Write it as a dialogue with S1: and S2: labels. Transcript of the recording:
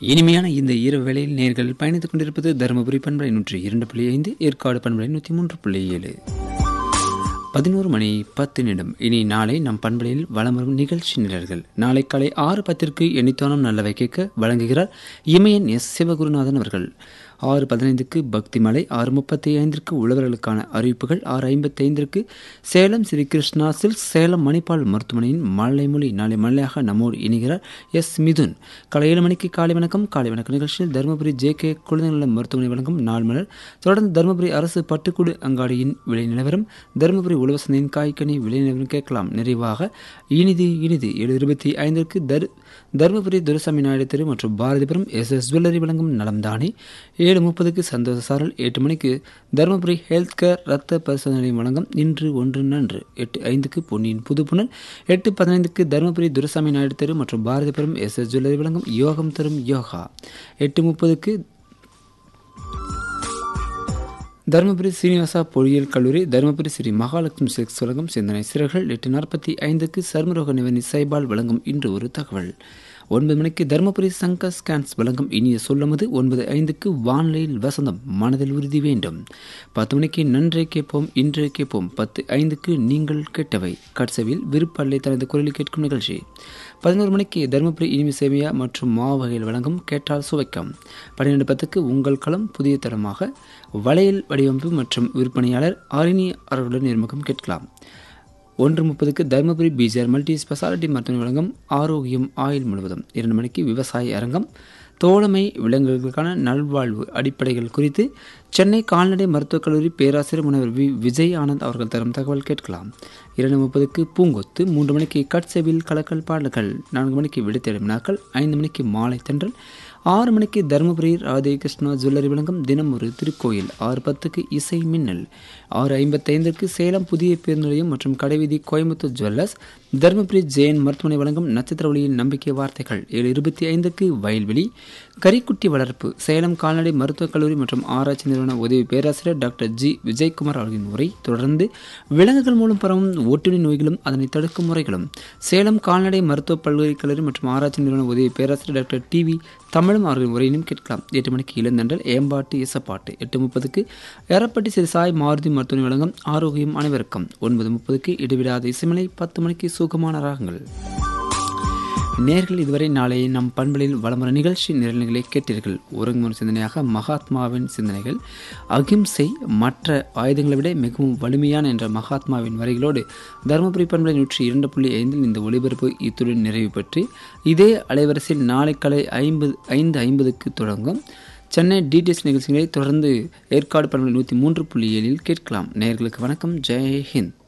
S1: இனிமையான இந்த இரவு வேளையில் நேர்கள் பயணித்துக் கொண்டிருப்பது தருமபுரி பண்பலை நூற்றி இரண்டு புள்ளி ஐந்து ஏற்காடு பண்பலை நூற்றி மூன்று புள்ளி ஏழு பதினோரு மணி பத்து நிமிடம் இனி நாளை நம் பண்பலையில் வலம் வரும் நிகழ்ச்சி நிரல்கள் நாளை காலை ஆறு பத்திற்கு எண்ணித்தோனம் நல்லவை கேட்க வழங்குகிறார் இமயன் எஸ் சிவகுருநாதன் அவர்கள் ஆறு பதினைந்துக்கு பக்தி மலை ஆறு முப்பத்தி ஐந்திற்கு உழவர்களுக்கான அறிவிப்புகள் ஆறு ஐம்பத்தி ஐந்திற்கு சேலம் ஸ்ரீ கிருஷ்ணா சில்க் சேலம் மணிப்பால் மருத்துவமனையின் மழை மொழி நாளை மழையாக நம்மோடு இணைகிறார் எஸ் மிதுன் காலை ஏழு மணிக்கு காலை வணக்கம் காலை வணக்கம் நிகழ்ச்சியில் தருமபுரி ஜே கே குழந்தைநல மருத்துவமனை வழங்கும் நாள் மலர் தொடர்ந்து தருமபுரி அரசு பட்டுக்கூடு அங்காடியின் விலை நிலவரம் தருமபுரி உழவசந்தையின் காய்கனி விலை நிலவரம் கேட்கலாம் நிறைவாக இனிது இனிது ஏழு இருபத்தி ஐந்திற்கு தரு தருமபுரி துரசாமி நாயுடு தெரு மற்றும் பாரதிபுரம் எஸ் எஸ் ஜுவல்லரி வழங்கும் நலம்தானே ஏழு முப்பதுக்கு சந்தோஷ சாரல் எட்டு மணிக்கு தருமபுரி ஹெல்த் கேர் ரத்த பரிசோதனை வழங்கும் இன்று ஒன்று நன்று எட்டு ஐந்துக்கு பொன்னியின் புதுப்புணல் எட்டு பதினைந்துக்கு தருமபுரி துரசாமி நாயுடு தெரு மற்றும் பாரதிபுரம் எஸ் எஸ் ஜுவல்லரி வழங்கும் யோகம் தரும் யோகா எட்டு முப்பதுக்கு தருமபுரி சீனிவாசா பொறியியல் கல்லூரி தருமபுரி ஸ்ரீ மகாலட்சுமி சிக்ஸ் வழங்கும் சிந்தனை சிறர்கள் எட்டு நாற்பத்தி ஐந்துக்கு சர்மரோக நிவர்ணி சைபால் வழங்கும் இன்று ஒரு தகவல் ஒன்பது மணிக்கு தருமபுரி சங்கர் ஸ்கேன்ஸ் வழங்கும் இனிய சொல்லமது ஒன்பது ஐந்துக்கு வானிலையில் வசந்தம் மனதில் உறுதி வேண்டும் பத்து மணிக்கு நன்றே கேட்போம் இன்றே கேட்போம் பத்து ஐந்துக்கு நீங்கள் கேட்டவை கட்சவில் விருப்பல்லை தனது குரலில் கேட்கும் நிகழ்ச்சி பதினோரு மணிக்கு தருமபுரி இனிமை சேமியா மற்றும் மாவு வகையில் வழங்கும் கேட்டால் சுவைக்கம் பன்னிரெண்டு பத்துக்கு உங்கள் களம் புதிய தரமாக வளையல் வடிவமைப்பு மற்றும் விற்பனையாளர் ஆரினி அவர்களுடன் நேர்முகம் கேட்கலாம் ஒன்று முப்பதுக்கு தருமபுரி பிஜிஆர் மல்டி ஸ்பெஷாலிட்டி மருத்துவமனை வழங்கும் ஆரோக்கியம் ஆயுள் முழுவதும் இரண்டு மணிக்கு விவசாய அரங்கம் தோழமை விலங்குகளுக்கான நல்வாழ்வு அடிப்படைகள் குறித்து சென்னை கால்நடை மருத்துவக் கல்லூரி பேராசிரியர் முனைவர் வி விஜய் ஆனந்த் அவர்கள் தரும் தகவல் கேட்கலாம் இரண்டு முப்பதுக்கு பூங்கொத்து மூன்று மணிக்கு கட்செவில் கலக்கல் பாடல்கள் நான்கு மணிக்கு விடுத்தெடும் நாட்கள் ஐந்து மணிக்கு மாலை தென்றல் ஆறு மணிக்கு தருமபுரி ராதே கிருஷ்ணா ஜுவல்லரி வழங்கும் தினம் ஒரு திருக்கோயில் ஆறு பத்துக்கு இசை மின்னல் ஆறு ஐம்பத்தைந்திற்கு சேலம் புதிய பேருந்து நிலையம் மற்றும் கடைவீதி கோயம்புத்தூர் ஜுவல்லர்ஸ் தருமபுரி ஜெயன் மருத்துவமனை வழங்கும் நட்சத்திர ஒளியின் நம்பிக்கை வார்த்தைகள் ஏழு இருபத்தி ஐந்துக்கு வயல்வெளி கரிக்குட்டி வளர்ப்பு சேலம் கால்நடை மருத்துவக் கல்லூரி மற்றும் ஆராய்ச்சி நிறுவன உதவி பேராசிரியர் டாக்டர் ஜி விஜயகுமார் அவர்களின் உரை தொடர்ந்து விலங்குகள் மூலம் பரவும் ஒட்டுணி நோய்களும் அதனை தடுக்கும் முறைகளும் சேலம் கால்நடை மருத்துவ பல்கலைக்கழகம் மற்றும் ஆராய்ச்சி நிறுவன உதவி பேராசிரியர் டாக்டர் டி வி தமிழும் அவர்களின் உரையினும் கேட்கலாம் எட்டு மணிக்கு இளந்தண்டல் ஏம்பாட்டு இசப்பாட்டு எட்டு முப்பதுக்கு எரப்பட்டி சிறு சாய் மாருதி மருத்துவமனை வழங்கும் ஆரோக்கியம் அனைவருக்கும் ஒன்பது முப்பதுக்கு இடைவிடாத இசைமலை பத்து மணிக்கு சுகமான ராகங்கள் நேர்கள் இதுவரை நாளை நம் பண்பலில் வளமுறை நிகழ்ச்சி நிரல்களை கேட்டீர்கள் ஒருங்குமுறை சிந்தனையாக மகாத்மாவின் சிந்தனைகள் அகிம்சை மற்ற ஆயுதங்களை விட மிகவும் வலிமையான என்ற மகாத்மாவின் வரிகளோடு தருமபுரி பண்பலை நூற்றி இரண்டு புள்ளி ஐந்தில் இந்த ஒளிபரப்பு இத்துடன் நிறைவு பெற்று இதே அலைவரிசையில் நாளை காலை ஐம்பது ஐந்து ஐம்பதுக்கு தொடங்கும் சென்னை டிடிஎஸ் நிகழ்ச்சிகளை தொடர்ந்து ஏற்காடு பண்பலை நூற்றி மூன்று புள்ளி ஏழில் கேட்கலாம் நேர்களுக்கு வணக்கம் ஜெய் ஹிந்த்